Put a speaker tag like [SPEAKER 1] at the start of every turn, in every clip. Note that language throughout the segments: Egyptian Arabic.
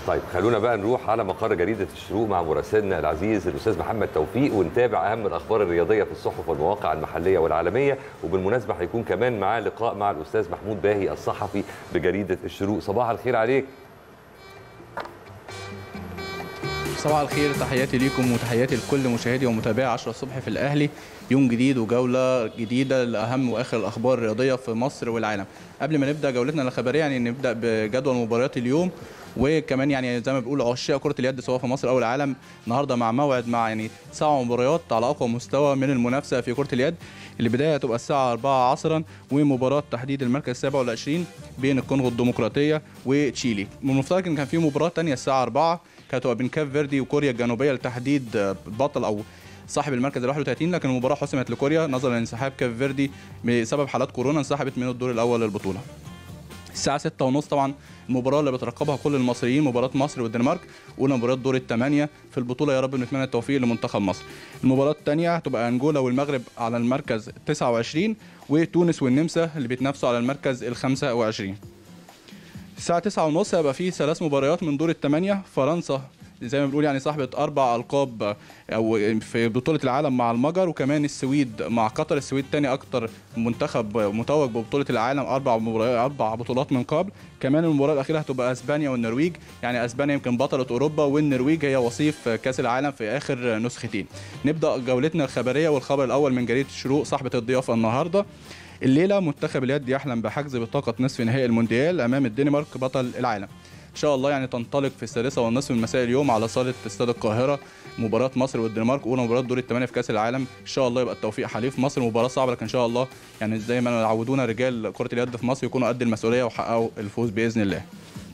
[SPEAKER 1] طيب خلونا بقى نروح على مقر جريده الشروق مع مراسلنا العزيز الاستاذ محمد توفيق ونتابع اهم الاخبار الرياضيه في الصحف والمواقع المحليه والعالميه وبالمناسبه هيكون كمان معاه لقاء مع الاستاذ محمود باهي الصحفي بجريده الشروق صباح الخير عليك
[SPEAKER 2] صباح الخير تحياتي ليكم وتحياتي لكل مشاهدي ومتابعي 10 الصبح في الاهلي يوم جديد وجوله جديده لاهم واخر الاخبار الرياضيه في مصر والعالم قبل ما نبدا جولتنا الخبريه يعني نبدا بجدول مباريات اليوم وكمان يعني زي ما بنقول عشاق كره اليد سواء في مصر او العالم النهارده مع موعد مع يعني سبع مباريات على اقوى مستوى من المنافسه في كره اليد البدايه هتبقى الساعه 4 عصرا ومباراه تحديد المركز 27 بين الكونغو الديمقراطيه وتشيلي من المفترض ان كان في مباراه ثانيه الساعه 4 كانت هتبقى بين كاب فيردي وكوريا الجنوبيه لتحديد بطل او صاحب المركز ال 31 لكن المباراه حسمت لكوريا نظرا لانسحاب كاب فيردي بسبب حالات كورونا انسحبت من الدور الاول للبطوله الساعة 6 ونص طبعا المباراة اللي بترقبها كل المصريين مباراة مصر والدنمارك أولى مباراة دور الثمانية في البطولة يا رب نتمنى التوفيق لمنتخب مصر. المباراة الثانية هتبقى أنجولا والمغرب على المركز 29 وتونس والنمسا اللي بيتنافسوا على المركز ال 25. الساعة 9 ونص هيبقى فيه ثلاث مباريات من دور الثمانية فرنسا زي ما بنقول يعني صاحبة أربع ألقاب أو في بطولة العالم مع المجر وكمان السويد مع قطر السويد تاني أكتر منتخب متوج ببطولة العالم أربع مباريات أربع بطولات من قبل كمان المباراة الأخيرة هتبقى أسبانيا والنرويج يعني أسبانيا يمكن بطلة أوروبا والنرويج هي وصيف كأس العالم في آخر نسختين نبدأ جولتنا الخبريه والخبر الأول من جريدة الشروق صاحبة الضيافة النهاردة الليله منتخب اليد يحلم بحجز بطاقه نصف نهائي المونديال امام الدنمارك بطل العالم ان شاء الله يعني تنطلق في السادسه والنصف من مساء اليوم على صاله استاد القاهره مباراه مصر والدنمارك اولى مباراه دور الثمانيه في كاس العالم ان شاء الله يبقى التوفيق حليف مصر مباراه صعبه لكن ان شاء الله يعني زي ما عودونا رجال كره اليد في مصر يكونوا قد المسؤوليه وحققوا الفوز باذن الله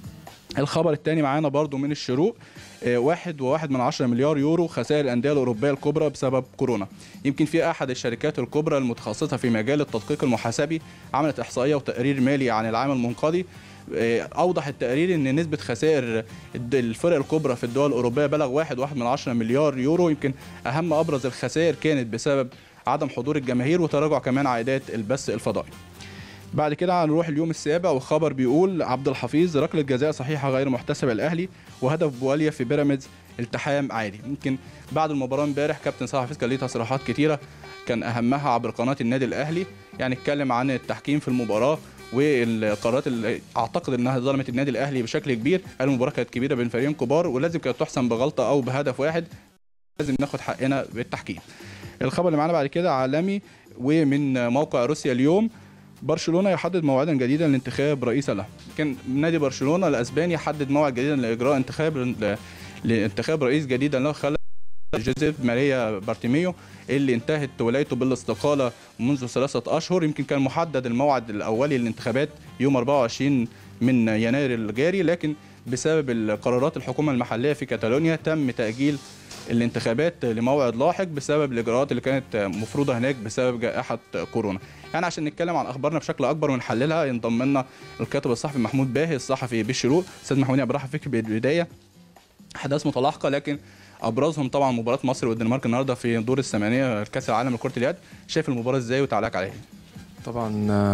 [SPEAKER 2] الخبر الثاني معانا برضو من الشروق واحد وواحد من عشرة مليار يورو خسائر الأندية الأوروبية الكبرى بسبب كورونا يمكن في أحد الشركات الكبرى المتخصصة في مجال التدقيق المحاسبي عملت إحصائية وتقرير مالي عن العام المنقضي أوضح التقرير أن نسبة خسائر الفرق الكبرى في الدول الأوروبية بلغ واحد واحد من عشرة مليار يورو يمكن أهم أبرز الخسائر كانت بسبب عدم حضور الجماهير وتراجع كمان عائدات البث الفضائي بعد كده هنروح اليوم السابع والخبر بيقول عبد الحفيظ ركله جزاء صحيحه غير محتسبه الاهلي وهدف بواليا في بيراميدز التحام عادي يمكن بعد المباراه امبارح كابتن صلاح حفيظ كان ليه تصريحات كتيره كان اهمها عبر قناه النادي الاهلي يعني اتكلم عن التحكيم في المباراه والقرارات اللي اعتقد انها ظلمت النادي الاهلي بشكل كبير قال المباراه كانت كبيره بين فريقين كبار ولازم كانت تحسم بغلطه او بهدف واحد لازم ناخد حقنا بالتحكيم الخبر اللي معانا بعد كده عالمي ومن موقع روسيا اليوم برشلونه يحدد موعدا جديدا لانتخاب رئيسا له كان نادي برشلونه الاسباني حدد موعد جديدا لاجراء انتخاب لانتخاب رئيس جديدا له خلال جوزيف ماريا بارتيميو اللي انتهت ولايته بالاستقاله منذ ثلاثه اشهر يمكن كان محدد الموعد الاولي للانتخابات يوم 24 من يناير الجاري لكن بسبب القرارات الحكومه المحليه في كاتالونيا تم تاجيل الانتخابات لموعد لاحق بسبب الاجراءات اللي كانت مفروضه هناك بسبب جائحه كورونا يعني عشان نتكلم عن اخبارنا بشكل اكبر ونحللها ينضم لنا الكاتب الصحفي محمود باهي الصحفي بالشروق استاذ محمود عبد الرحمن فكري بالبدايه احداث متلاحقه لكن ابرزهم طبعا مباراه مصر والدنمارك النهارده في دور الثمانيه كاس العالم لكره اليد شايف المباراه ازاي وتعليقك عليها
[SPEAKER 3] طبعا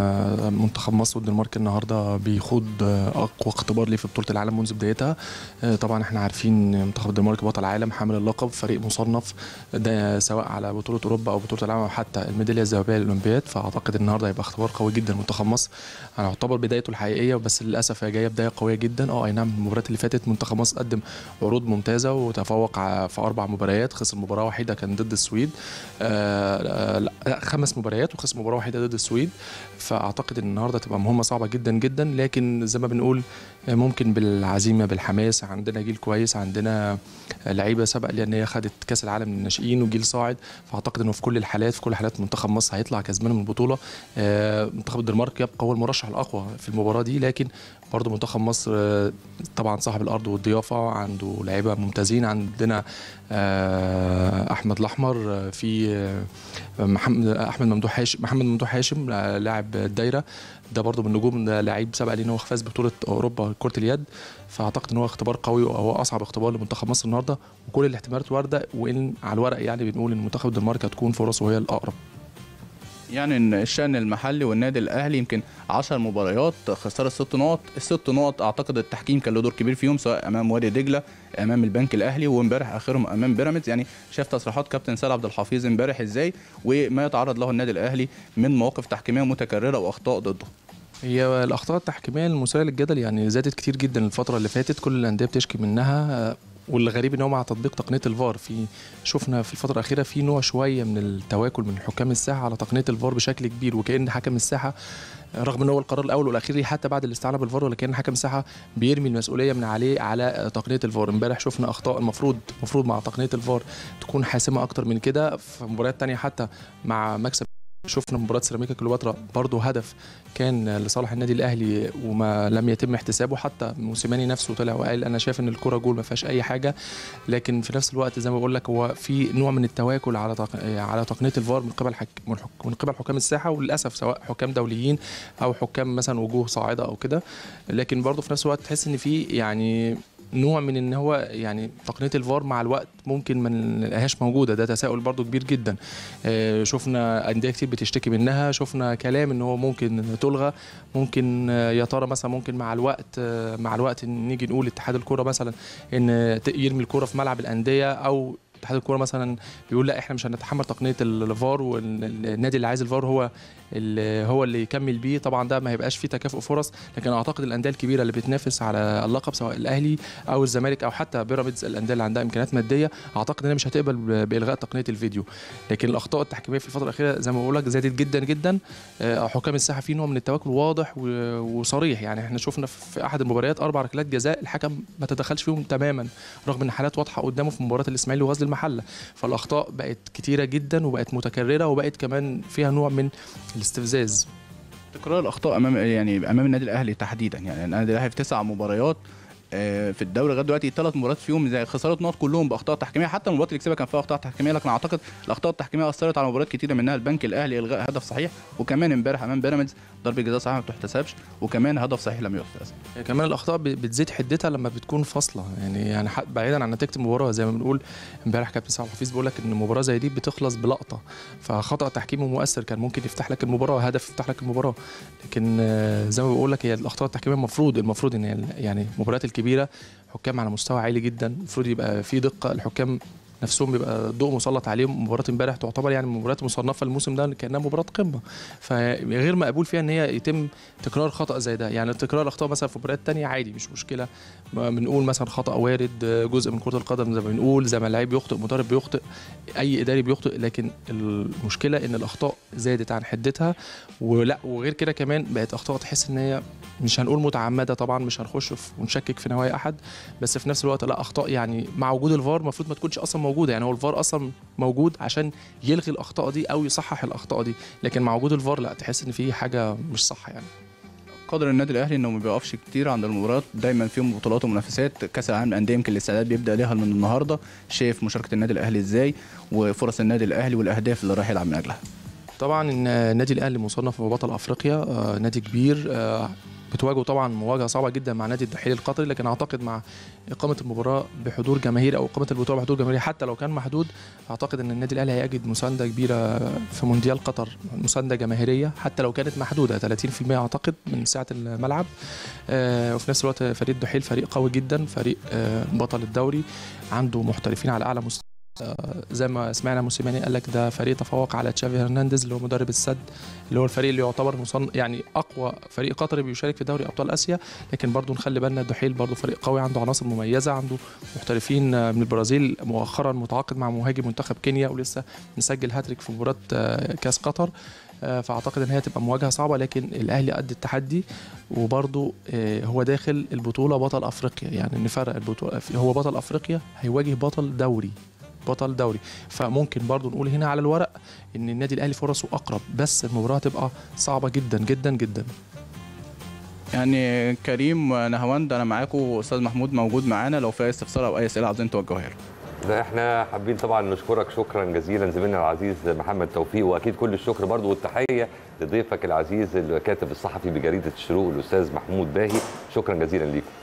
[SPEAKER 3] منتخب مصر والدنمارك النهارده بيخوض اقوى اختبار ليه في بطوله العالم منذ بدايتها طبعا احنا عارفين منتخب الدنمارك بطل عالم حامل اللقب فريق مصنف ده سواء على بطوله اوروبا او بطوله العالم او حتى الميداليه الذهبيه للاولمبياد فاعتقد النهارده هيبقى اختبار قوي جدا منتخب مصر هيعتبر بدايته الحقيقيه بس للاسف هي جايه بدايه قويه جدا اه اي نعم المباريات اللي فاتت منتخب مصر قدم عروض ممتازه وتفوق في اربع مباريات خسر مباراه وحيده كان ضد السويد آه لا خمس مباريات وخسر مباراه وحيده ضد السويد فاعتقد ان النهارده تبقى مهمه صعبه جدا جدا لكن زي ما بنقول ممكن بالعزيمه بالحماس عندنا جيل كويس عندنا لعيبه سبق لان هي خدت كاس العالم للناشئين وجيل صاعد فاعتقد انه في كل الحالات في كل حالات منتخب مصر هيطلع كسبان من البطوله منتخب الدنمارك يبقى هو المرشح الاقوى في المباراه دي لكن برضه منتخب مصر طبعا صاحب الارض والضيافه عنده لعيبه ممتازين عندنا احمد الاحمر في محمد احمد ممدوح هاشم محمد ممدوح هاشم لاعب الدايره ده برضه من نجوم لعيب سبق ليه ان هو فاز بطوله اوروبا كره اليد فاعتقد ان هو اختبار قوي وهو اصعب اختبار لمنتخب مصر النهارده وكل الاحتمالات وارده وان على الورق يعني بنقول ان منتخب الدنمارك هتكون فرصه وهي الاقرب
[SPEAKER 2] يعني ان الشان المحلي والنادي الاهلي يمكن 10 مباريات خساره ست نقط الست نقط اعتقد التحكيم كان له دور كبير فيهم سواء امام وادي دجله امام البنك الاهلي وامبارح اخرهم امام بيراميدز يعني شاف تصريحات كابتن سيد عبد الحفيظ امبارح ازاي وما يتعرض له النادي الاهلي من مواقف تحكيميه متكرره واخطاء ضده
[SPEAKER 3] هي الاخطاء التحكيميه المثيره للجدل يعني زادت كتير جدا الفتره اللي فاتت كل الانديه بتشكي منها والغريب ان هو مع تطبيق تقنيه الفار في شفنا في الفتره الاخيره في نوع شويه من التواكل من حكام الساحه على تقنيه الفار بشكل كبير وكان حكم الساحه رغم ان هو القرار الاول والاخير حتى بعد الاستعانه بالفار ولكن حكم الساحه بيرمي المسؤوليه من عليه على تقنيه الفار امبارح شفنا اخطاء المفروض المفروض مع تقنيه الفار تكون حاسمه اكتر من كده في مباريات تانية حتى مع مكسب شفنا مباراة سيراميكا كليوباترا برضه هدف كان لصالح النادي الاهلي وما لم يتم احتسابه حتى موسيماني نفسه طلع وقال انا شايف ان الكره جول ما فيهاش اي حاجه لكن في نفس الوقت زي ما بقول لك هو في نوع من التواكل على تق... على تقنيه الفار من قبل حك... من قبل حكام الساحه وللاسف سواء حكام دوليين او حكام مثلا وجوه صاعده او كده لكن برضه في نفس الوقت تحس ان في يعني نوع من ان هو يعني تقنيه الفار مع الوقت ممكن ما نلاقيهاش موجوده ده تساؤل برضو كبير جدا آه شفنا انديه كتير بتشتكي منها شفنا كلام ان هو ممكن تلغى ممكن يا ترى مثلا ممكن مع الوقت مع الوقت نيجي نقول اتحاد الكوره مثلا ان يرمي الكوره في ملعب الانديه او اتحاد الكوره مثلا بيقول لا احنا مش هنتحمل تقنيه الفار والنادي اللي عايز الفار هو اللي هو اللي يكمل بيه طبعا ده ما هيبقاش فيه تكافؤ فرص لكن اعتقد الانديه الكبيره اللي بتنافس على اللقب سواء الاهلي او الزمالك او حتى بيراميدز الانديه اللي عندها امكانيات ماديه اعتقد انها مش هتقبل بالغاء تقنيه الفيديو لكن الاخطاء التحكيميه في الفتره الاخيره زي ما بقول لك زادت جدا جدا حكام الساحه في نوع من التواكل واضح وصريح يعني احنا شفنا في احد المباريات اربع ركلات جزاء الحكم ما تدخلش فيهم تماما رغم ان حالات واضحه قدامه في مباراه الاسماعيلي وغزل المحله فالاخطاء بقت كتيره جدا وبقت متكرره وبقت كمان فيها نوع من الاستفزاز
[SPEAKER 2] تكرار الاخطاء امام يعني امام النادي الاهلي تحديدا يعني النادي الاهلي في تسع مباريات في الدوري لغايه دلوقتي ثلاث مباريات فيهم زي خساره نقط كلهم باخطاء تحكيميه حتى المباريات اللي كسبها كان فيها اخطاء تحكيميه لكن اعتقد الاخطاء التحكيميه اثرت على مباريات كتيره منها البنك الاهلي الغاء هدف صحيح وكمان امبارح امام بيراميدز ضربه جزاء صحيحه ما بتحتسبش وكمان هدف صحيح لم يحتسب
[SPEAKER 3] كمان الاخطاء بتزيد حدتها لما بتكون فاصله يعني يعني بعيدا عن نتيجه المباراه زي ما بنقول امبارح كابتن سعد الحفيظ بيقول لك ان مباراه زي دي بتخلص بلقطه فخطا تحكيمي مؤثر كان ممكن يفتح لك المباراه هدف يفتح لك المباراه لكن زي ما بقول لك هي الاخطاء التحكيميه المفروض المفروض ان يعني المباريات الكبيره حكام على مستوى عالي جدا المفروض يبقى في دقه الحكام نفسهم بيبقى الضوء مسلط عليهم مباراه امبارح تعتبر يعني مباريات مصنفه الموسم ده كانها مباراه قمه فغير مقبول فيها ان هي يتم تكرار خطا زي ده يعني تكرار اخطاء مثلا في مباريات تانية عادي مش مشكله بنقول مثلا خطا وارد جزء من كره القدم زي ما بنقول زي ما اللعيب بيخطئ مدرب بيخطئ اي اداري بيخطئ لكن المشكله ان الاخطاء زادت عن حدتها ولا وغير كده كمان بقت اخطاء تحس ان هي مش هنقول متعمده طبعا مش هنخش ونشكك في نوايا احد بس في نفس الوقت لا اخطاء يعني مع وجود الفار المفروض ما تكونش اصلا موجوده يعني هو الفار اصلا موجود عشان يلغي الاخطاء دي او يصحح الاخطاء دي لكن مع وجود الفار لا تحس ان في حاجه مش صح يعني
[SPEAKER 2] قدر النادي الاهلي انه ما بيقفش كتير عند المباريات دايما فيهم بطولات ومنافسات كاس العالم للانديه يمكن الاستعداد بيبدا ليها من النهارده شايف مشاركه النادي الاهلي ازاي وفرص النادي الاهلي والاهداف اللي راح يلعب من اجلها
[SPEAKER 3] طبعا النادي الاهلي مصنف ببطل افريقيا نادي كبير بتواجهه طبعا مواجهه صعبه جدا مع نادي الدحيل القطري لكن اعتقد مع اقامه المباراه بحضور جماهير او اقامه البطوله بحضور جماهيري حتى لو كان محدود اعتقد ان النادي الاهلي هيجد مسانده كبيره في مونديال قطر مسانده جماهيريه حتى لو كانت محدوده 30% اعتقد من سعه الملعب آه وفي نفس الوقت فريق الدحيل فريق قوي جدا فريق آه بطل الدوري عنده محترفين على اعلى مستوى زي ما سمعنا موسيماني قال لك ده فريق تفوق على تشافي هرنانديز اللي هو مدرب السد اللي هو الفريق اللي يعتبر مصن يعني اقوى فريق قطري بيشارك في دوري ابطال اسيا لكن برضه نخلي بالنا الدحيل برضه فريق قوي عنده عناصر مميزه عنده محترفين من البرازيل مؤخرا متعاقد مع مهاجم منتخب كينيا ولسه مسجل هاتريك في مباراه كاس قطر فاعتقد ان هي تبقى مواجهه صعبه لكن الاهلي قد التحدي وبرضه هو داخل البطوله بطل افريقيا يعني نفرق البطوله هو بطل افريقيا هيواجه بطل دوري بطل دوري فممكن برضو نقول هنا على الورق ان النادي الاهلي فرصه اقرب بس المباراه هتبقى صعبه جدا جدا جدا
[SPEAKER 2] يعني كريم نهواند انا معاكم استاذ محمود موجود معانا لو في اي استفسار او اي اسئله عاوزين توجهوها له
[SPEAKER 1] لا احنا حابين طبعا نشكرك شكرا جزيلا زميلنا العزيز محمد توفيق واكيد كل الشكر برضو والتحيه لضيفك العزيز الكاتب الصحفي بجريده الشروق الاستاذ محمود باهي شكرا جزيلا ليكم